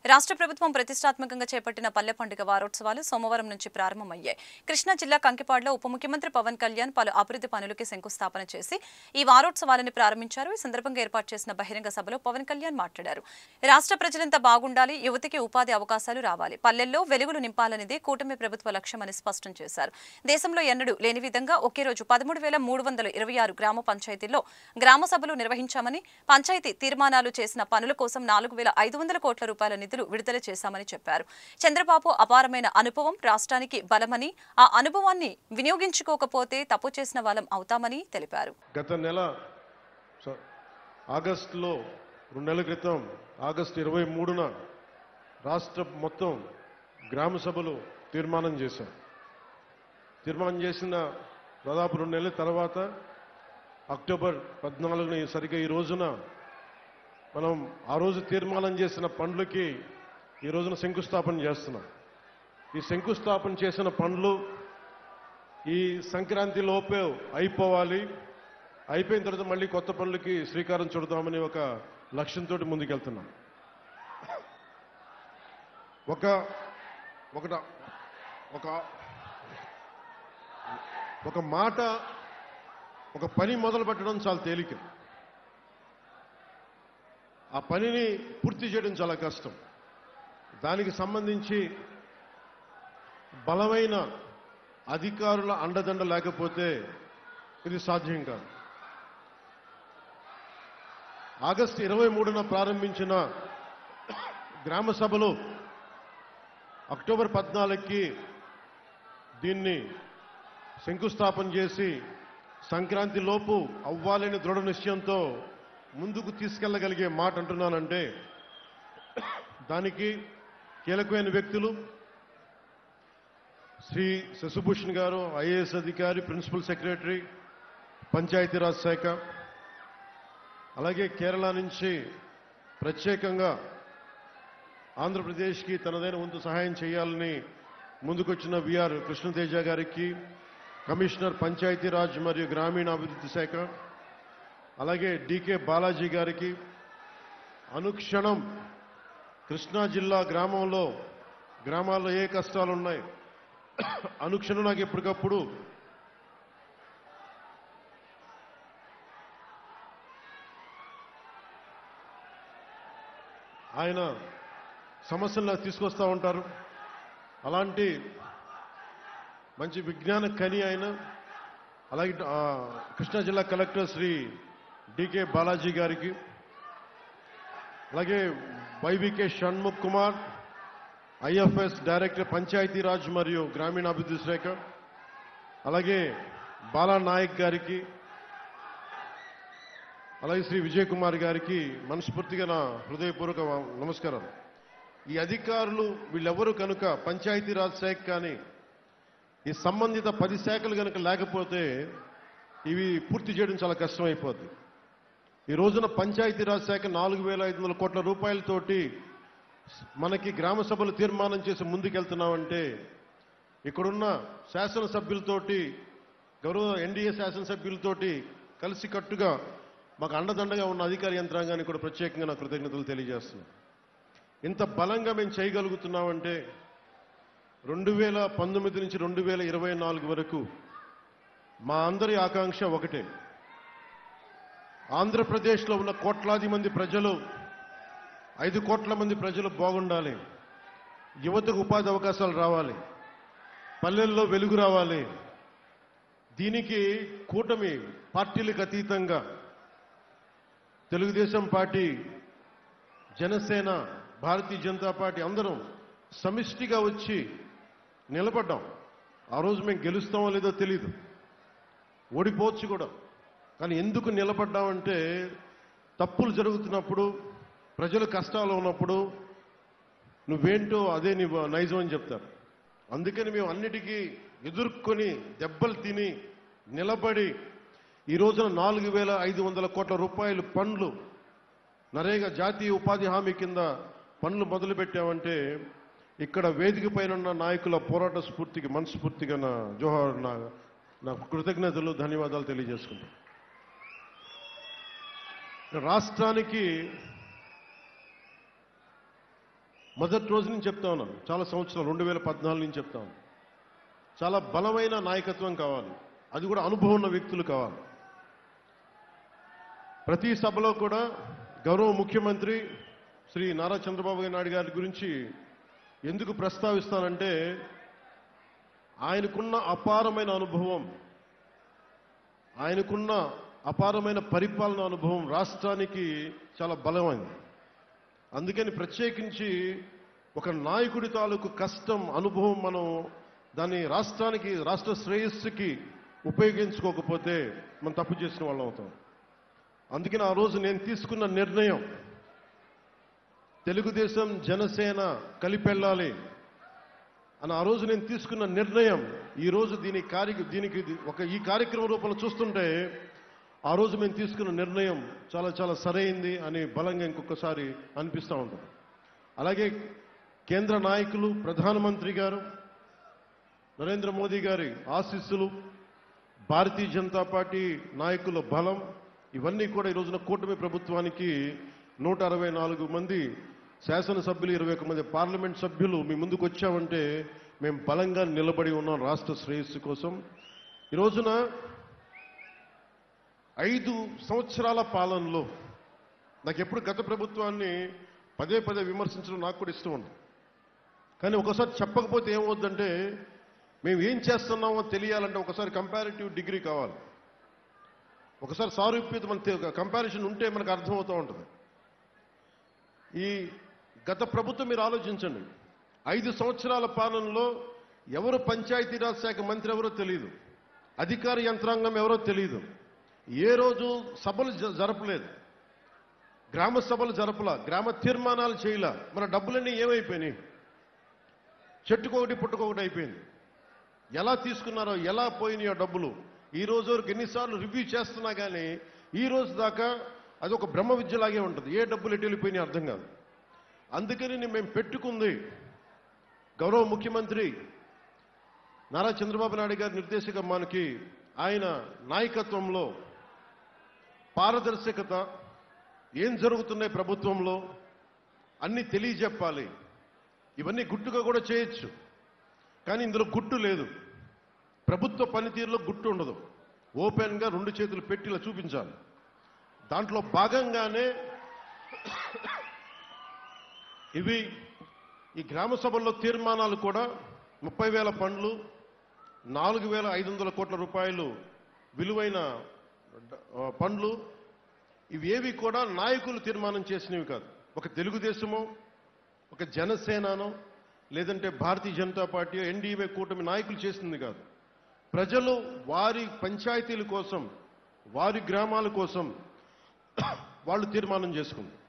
రాష్ట్ర ప్రభుత్వం ప్రతిష్టాత్మకంగా చేపట్టిన పల్లె పండుగ వారోత్సవాలు సోమవారం నుంచి ప్రారంభమయ్యాయి కృష్ణా జిల్లా కంకిపాడులో ఉప ముఖ్యమంత్రి పవన్ కళ్యాణ్ పలు అభివృద్ధి పనులకి శంకుస్థాపన చేసి ఈ వారోత్సవాలను ప్రారంభించారు ఈ సందర్భంగా ఏర్పాటు చేసిన బహిరంగ సభలో పవన్ కళ్యాణ్ మాట్లాడారు రాష్ట్ర ప్రజలంతా బాగుండాలి యువతికి ఉపాధి అవకాశాలు రావాలి పల్లెల్లో వెలుగులు నింపాలనేది కూటమి ప్రభుత్వ లక్ష్యమని స్పష్టం చేశారు దేశంలో ఎన్నడూ లేని విధంగా ఒకే రోజు పదమూడు వేల మూడు వందల ఇరవై ఆరు గ్రామ పంచాయతీల్లో గ్రామ సభలు నిర్వహించామని పంచాయతీ తీర్మానాలు చేసిన పనుల కోసం నాలుగు వేల ఐదు వందల కోట్ల రూపాయల నిధులు విడుదల చేశామని చెప్పారు చంద్రబాబు అపారమైన అనుభవం రాష్ట్రానికి బలమని ఆ అనుభవాన్ని వినియోగించుకోకపోతే తప్పు చేసిన వాళ్ళం అవుతామని తెలిపారు గత నెల సో, ఆగస్టులో రెండు నెలల క్రితం ఆగస్టు ఇరవై మూడున రాష్ట్ర మొత్తం గ్రామ సభలు తీర్మానం చేశారు తీర్మానం చేసిన దాదాపు రెండు నెలల తర్వాత అక్టోబర్ పద్నాలుగున ఈ సరిగ్గా ఈ రోజున మనం ఆ రోజు తీర్మానం చేసిన పనులకి ఈ రోజున శంకుస్థాపన చేస్తున్నాం ఈ శంకుస్థాపన చేసిన పనులు ఈ సంక్రాంతి లోపే అయిపోవాలి అయిపోయిన తర్వాత మళ్ళీ కొత్త పనులకి శ్రీకారం చుడదామని ఒక లక్ష్యంతో ముందుకెళ్తున్నాం ఒక ఒకట ఒక ఒక మాట ఒక పని మొదలు పెట్టడం చాలా తేలిక ఆ పనిని పూర్తి చేయడం చాలా కష్టం దానికి సంబంధించి బలమైన అధికారుల అండదండ లేకపోతే ఇది సాధ్యం కాదు ఆగస్టు ఇరవై మూడున ప్రారంభించిన గ్రామ సభలు అక్టోబర్ పద్నాలుగుకి దీన్ని శంకుస్థాపన చేసి సంక్రాంతి లోపు అవ్వాలని దృఢ నిశ్చయంతో ముందుకు తీసుకెళ్లగలిగే మాట అంటున్నానంటే దానికి కీలకమైన వ్యక్తులు శ్రీ శశిభూషణ్ గారు ఐఏఎస్ అధికారి ప్రిన్సిపల్ సెక్రటరీ పంచాయతీరాజ్ శాఖ అలాగే కేరళ నుంచి ప్రత్యేకంగా ఆంధ్రప్రదేశ్కి తనదైన వంతు సహాయం చేయాలని ముందుకొచ్చిన విఆర్ కృష్ణతేజ గారికి కమిషనర్ పంచాయతీరాజ్ మరియు గ్రామీణాభివృద్ధి శాఖ అలాగే డికే బాలాజీ గారికి అనుక్షణం కృష్ణా జిల్లా గ్రామంలో గ్రామాల్లో ఏ కష్టాలు ఉన్నాయి అనుక్షణం నాకు ఎప్పటికప్పుడు ఆయన సమస్యలను నాకు తీసుకొస్తూ ఉంటారు అలాంటి మంచి విజ్ఞాన కని ఆయన అలాగే ఆ, కృష్ణా జిల్లా కలెక్టర్ శ్రీ డికే బాలాజీ గారికి అలాగే YVK Shanmukh Kumar IFS director Panchayat Raj మరియు గ్రామీణాభివృద్ధి శాఖ అలాగే బాలా నాయక్ గారికి అలాగే శ్రీ విజయ్ కుమార్ గారికి మనస్ఫూర్తిగా నా హృదయపూర్వక నమస్కారం ఈ అధికారులు వీళ్ళెవరు కనుక పంచాయతీరాజ్ శాఖ కానీ ఈ సంబంధిత పది శాఖలు కనుక లేకపోతే ఇవి పూర్తి చేయడం చాలా కష్టమైపోద్ది ఈ రోజున పంచాయతీరాజ్ శాఖ నాలుగు వేల ఐదు వందల కోట్ల రూపాయలతోటి మనకి గ్రామ సభలు తీర్మానం చేసి ముందుకెళ్తున్నామంటే ఇక్కడున్న శాసనసభ్యులతోటి గౌరవ ఎన్డీఏ శాసనసభ్యులతోటి కలిసి కట్టుగా మాకు అండదండగా ఉన్న అధికార యంత్రాంగానికి కూడా ప్రత్యేకంగా నా కృతజ్ఞతలు తెలియజేస్తున్నాను ఇంత బలంగా మేము చేయగలుగుతున్నామంటే రెండు వేల పంతొమ్మిది నుంచి రెండు వేల ఇరవై నాలుగు వరకు మా అందరి ఆకాంక్ష ఒకటే ఆంధ్రప్రదేశ్లో ఉన్న కోట్లాది మంది ప్రజలు ఐదు కోట్ల మంది ప్రజలు బాగుండాలి యువతకు ఉపాధి అవకాశాలు రావాలి పల్లెల్లో వెలుగు రావాలి దీనికి కూటమి పార్టీలకు అతీతంగా తెలుగుదేశం పార్టీ జనసేన భారతీయ జనతా పార్టీ అందరం సమిష్టిగా వచ్చి నిలబడ్డాం ఆ రోజు మేము గెలుస్తామో లేదో తెలీదు ఓడిపోవచ్చు కూడా కానీ ఎందుకు నిలబడ్డామంటే తప్పులు జరుగుతున్నప్పుడు ప్రజలు కష్టాలు ఉన్నప్పుడు నువ్వేంటో అదే నీ నైజం అని చెప్తారు అందుకని మేము అన్నిటికీ ఎదుర్కొని దెబ్బలు తిని నిలబడి ఈ రోజున నాలుగు వేల ఐదు వందల కోట్ల రూపాయలు పనులు నరేగా జాతీయ ఉపాధి హామీ కింద పనులు మొదలుపెట్టామంటే ఇక్కడ వేదిక పైన ఉన్న నాయకుల పోరాట స్ఫూర్తికి మనస్ఫూర్తిగా నా జోహార్ నా నా కృతజ్ఞతలు ధన్యవాదాలు తెలియజేసుకుంటాను రాష్ట్రానికి మొదటి రోజు నుంచి చెప్తా ఉన్నాను చాలా సంవత్సరాలు రెండు వేల పద్నాలుగు నుంచి చెప్తా ఉన్నాను చాలా బలమైన నాయకత్వం కావాలి అది కూడా అనుభవం ఉన్న వ్యక్తులు కావాలి ప్రతి సభలో కూడా గౌరవ ముఖ్యమంత్రి శ్రీ నారా చంద్రబాబు నాయుడు గారి గురించి ఎందుకు ప్రస్తావిస్తానంటే ఆయనకున్న అపారమైన అనుభవం ఆయనకున్న అపారమైన పరిపాలన అనుభవం రాష్ట్రానికి చాలా బలమైంది అందుకని ప్రత్యేకించి ఒక నాయకుడి తాలూకు కష్టం అనుభవం మనం దాన్ని రాష్ట్రానికి రాష్ట్ర శ్రేయస్సుకి ఉపయోగించుకోకపోతే మనం తప్పు చేసిన వాళ్ళం అవుతాం అందుకని ఆ రోజు నేను తీసుకున్న నిర్ణయం తెలుగుదేశం జనసేన కలిపెళ్ళాలి అని ఆ రోజు నేను తీసుకున్న నిర్ణయం ఈ రోజు దీని కార్య దీనికి ఒక ఈ కార్యక్రమం రూపంలో చూస్తుంటే ఆ రోజు మేము తీసుకున్న నిర్ణయం చాలా చాలా సరైంది అని బలంగా ఇంకొకసారి అనిపిస్తూ ఉంటుంది అలాగే కేంద్ర నాయకులు ప్రధానమంత్రి గారు నరేంద్ర మోదీ గారి ఆశీస్సులు భారతీయ జనతా పార్టీ నాయకుల బలం ఇవన్నీ కూడా ఈ రోజున కూటమి ప్రభుత్వానికి నూట అరవై నాలుగు మంది శాసనసభ్యులు ఇరవై ఒక మంది పార్లమెంట్ సభ్యులు మీ ముందుకు వచ్చామంటే మేము బలంగా నిలబడి ఉన్నాం రాష్ట్ర శ్రేయస్సు కోసం ఈ రోజున ఐదు సంవత్సరాల పాలనలో నాకు ఎప్పుడు గత ప్రభుత్వాన్ని పదే పదే విమర్శించడం నాకు కూడా ఇష్టం ఉంది కానీ ఒకసారి చెప్పకపోతే ఏమవుద్దంటే మేము ఏం చేస్తున్నామో తెలియాలంటే ఒకసారి కంపారిటివ్ డిగ్రీ కావాలి ఒకసారి సారూప్యత మన కంపారిజన్ ఉంటే మనకు అర్థమవుతూ ఉంటుంది ఈ గత ప్రభుత్వం మీరు ఆలోచించండి ఐదు సంవత్సరాల పాలనలో ఎవరు పంచాయతీరాజ్ శాఖ మంత్రి ఎవరో తెలియదు అధికార యంత్రాంగం ఎవరో తెలియదు ఏ రోజు సభలు జ- జరపలేదు గ్రామ సభలు జరపలా గ్రామ తీర్మానాలు చేయలా మన డబ్బులన్నీ ఏమైపోయినాయి చెట్టుకొకటి పుట్టుకొకటి అయిపోయింది ఎలా తీసుకున్నారో ఎలా పోయినాయో డబ్బులు ఈ రోజు వరకు ఎన్నిసార్లు రివ్యూ చేస్తున్నా కానీ ఈ రోజు దాకా అది ఒక బ్రహ్మ విద్యలాగే ఉంటుంది ఏ డబ్బులు ఎటు వెళ్ళిపోయినాయి అర్థం కాదు అందుకని నేను మేము పెట్టుకుంది గౌరవ ముఖ్యమంత్రి నారా చంద్రబాబు నాయుడు గారి నిర్దేశక మనకి ఆయన నాయకత్వంలో పారదర్శకత ఏం జరుగుతున్నాయి ప్రభుత్వంలో అన్ని తెలియజెప్పాలి ఇవన్నీ గుట్టుగా కూడా చేయొచ్చు కానీ ఇందులో గుట్టు లేదు ప్రభుత్వ పనితీరులో గుట్టు ఉండదు ఓపెన్గా రెండు చేతులు పెట్టి ఇలా చూపించాలి దాంట్లో భాగంగానే ఇవి ఈ గ్రామ సభల్లో తీర్మానాలు కూడా ముప్పై వేల పండ్లు నాలుగు వేల ఐదు వందల కోట్ల రూపాయలు విలువైన ఆ, పండ్లు ఇవేవి కూడా నాయకులు తీర్మానం చేసినవి కాదు ఒక తెలుగుదేశమో ఒక జనసేననో లేదంటే భారతీయ జనతా పార్టీ ఎన్డీఏ కూటమి నాయకులు చేసింది కాదు ప్రజలు వారి పంచాయతీల కోసం వారి గ్రామాల కోసం వాళ్ళు తీర్మానం చేసుకుంది